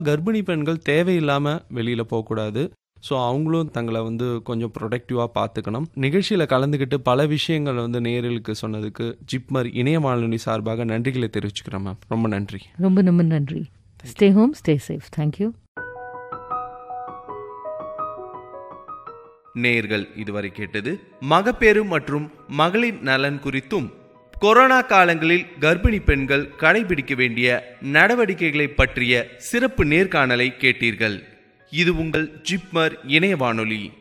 கர்ப்பிணி பெண்கள் தேவையில்லாம வெளியில போகக்கூடாது ஸோ அவங்களும் தங்களை வந்து கொஞ்சம் ப்ரொடக்டிவாக பார்த்துக்கணும் நிகழ்ச்சியில் கலந்துக்கிட்டு பல விஷயங்கள் வந்து நேயர்களுக்கு சொன்னதுக்கு ஜிப்மர் இணைய வானொலி சார்பாக நன்றிகளை தெரிவிச்சுக்கிறேன் மேம் ரொம்ப நன்றி ரொம்ப ரொம்ப நன்றி stay home stay safe thank you நேர்கள் இதுவரை கேட்டது மகப்பேறு மற்றும் மகளிர் நலன் குறித்தும் கொரோனா காலங்களில் கர்ப்பிணி பெண்கள் கடைபிடிக்க வேண்டிய நடவடிக்கைகளை பற்றிய சிறப்பு நேர்காணலை கேட்டீர்கள் இது உங்கள் ஜிப்மர் இணைய வானொலி